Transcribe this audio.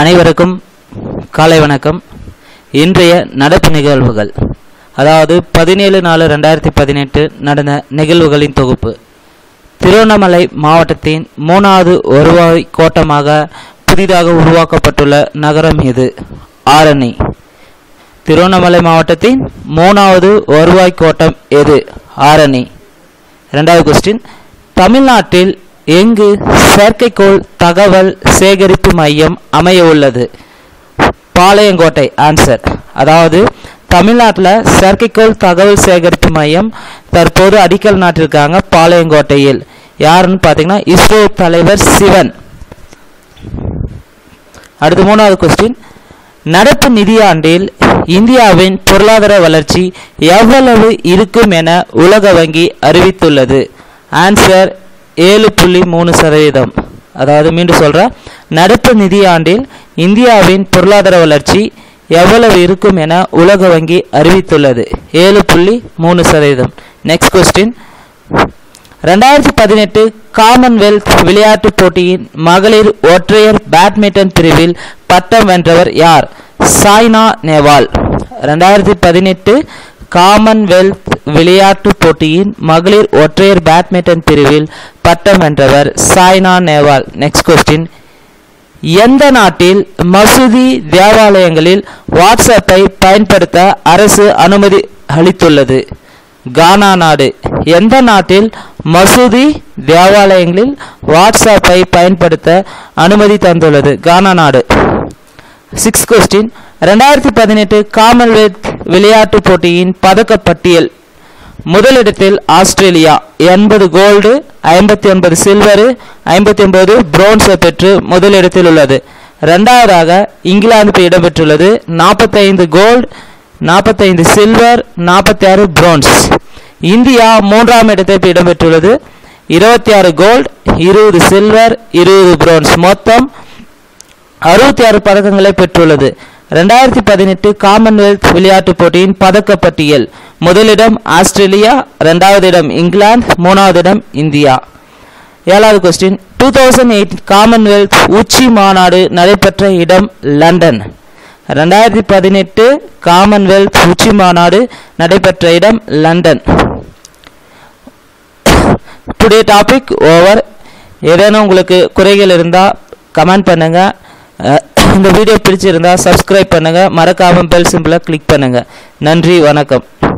அனைவருக்கும் காலை வணக்கம் இன்றைய நடப்பு நிகழ்வுகள் அதாவது பதினேழு நாலு ரெண்டாயிரத்தி பதினெட்டு நடந்த நிகழ்வுகளின் தொகுப்பு திருவண்ணாமலை மாவட்டத்தின் மூணாவது வருவாய் கோட்டமாக புதிதாக உருவாக்கப்பட்டுள்ள நகரம் எது ஆரணி திருவண்ணாமலை மாவட்டத்தின் மூணாவது வருவாய் கோட்டம் எது ஆரணி ரெண்டாவது கொஸ்டின் தமிழ்நாட்டில் எங்கு செயற்கைக்கோள் தகவல் சேகரிப்பு மையம் அமைய உள்ளது பாளையங்கோட்டை ஆன்சர் அதாவது தமிழ்நாட்டில் செயற்கைக்கோள் தகவல் சேகரிப்பு மையம் தற்போது அடிக்கல் நாட்டிருக்காங்க பாளையங்கோட்டையில் யாருன்னு பார்த்தீங்கன்னா இஸ்ரோ தலைவர் சிவன் அடுத்து மூணாவது கொஸ்டின் நடப்பு நிதியாண்டில் இந்தியாவின் பொருளாதார வளர்ச்சி எவ்வளவு இருக்கும் என உலக வங்கி அறிவித்துள்ளது ஆன்சர் ஏழு புள்ளி மூணு சதவீதம் அதாவது மீண்டும் சொல்கிறேன் நடப்பு நிதியாண்டில் இந்தியாவின் பொருளாதார வளர்ச்சி எவ்வளவு இருக்கும் என உலக வங்கி அறிவித்துள்ளது ஏழு புள்ளி மூணு சதவீதம் நெக்ஸ்ட் கொஸ்டின் ரெண்டாயிரத்தி பதினெட்டு காமன்வெல்த் விளையாட்டுப் போட்டியின் மகளிர் ஒற்றையர் பேட்மிண்டன் பிரிவில் பட்டம் வென்றவர் யார் சாய்னா நேவால் ரெண்டாயிரத்தி பதினெட்டு காமன்வெல்த் விளையாட்டுப் போட்டியின் மகளிர் ஒற்றையர் பேட்மிண்டன் பிரிவில் பட்டம் வென்றவர் சாய்னா நேவால் நெக்ஸ்ட் கொஸ்டின் எந்த நாட்டில் மசூதி தேவாலயங்களில் வாட்ஸ்அப்பை பயன்படுத்த அரசு அனுமதி அளித்துள்ளது கானா நாடு எந்த நாட்டில் மசூதி தேவாலயங்களில் வாட்ஸ்அப்பை பயன்படுத்த அனுமதி தந்துள்ளது கானா நாடு சிக்ஸ் கொஸ்டின் ரெண்டாயிரத்தி பதினெட்டு காமன்வெல்த் விளையாட்டுப் போட்டியின் பதக்கப் பட்டியல் முதலிடத்தில் ஆஸ்திரேலியா எண்பது கோல்டு ஐம்பத்தி ஒன்பது சில்வரு ஐம்பத்தி ஒன்பது பிரோன்ஸை பெற்று முதலிடத்தில் உள்ளது ரெண்டாவதாக இங்கிலாந்து இடம்பெற்றுள்ளது நாற்பத்தைந்து கோல்டு நாற்பத்தைந்து சில்வர் நாற்பத்தி ஆறு பிரோன்ஸ் இந்தியா மூன்றாம் இடத்தை இடம்பெற்றுள்ளது இருபத்தி ஆறு கோல்டு இருபது சில்வர் இருபது பிரோன்ஸ் மொத்தம் அறுபத்தி ஆறு பதக்கங்களை பெற்றுள்ளது ரெண்டாயிரத்தி பதினெட்டு காமன்வெல்த் விளையாட்டுப் போட்டியின் பதக்கப் பட்டியல் முதலிடம் ஆஸ்திரேலியா ரெண்டாவது இடம் இங்கிலாந்து மூணாவது இடம் இந்தியா ஏழாவது question two thousand eight Commonwealth உச்சி மாநாடு நடைபெற்ற இடம் லண்டன் ரெண்டாயிரத்தி பதினெட்டு காமன்வெல்த் உச்சி மாநாடு நடைபெற்ற இடம் லண்டன் டுடே டாபிக் ஓவர் ஏதேனும் உங்களுக்கு குறைகள் இருந்தால் கமெண்ட் பண்ணுங்கள் இந்த வீடியோ பிடிச்சிருந்தா சப்ஸ்கிரைப் பண்ணுங்கள் மறக்காமல் பெல் சிம்பிளை கிளிக் பண்ணுங்கள் நன்றி வணக்கம்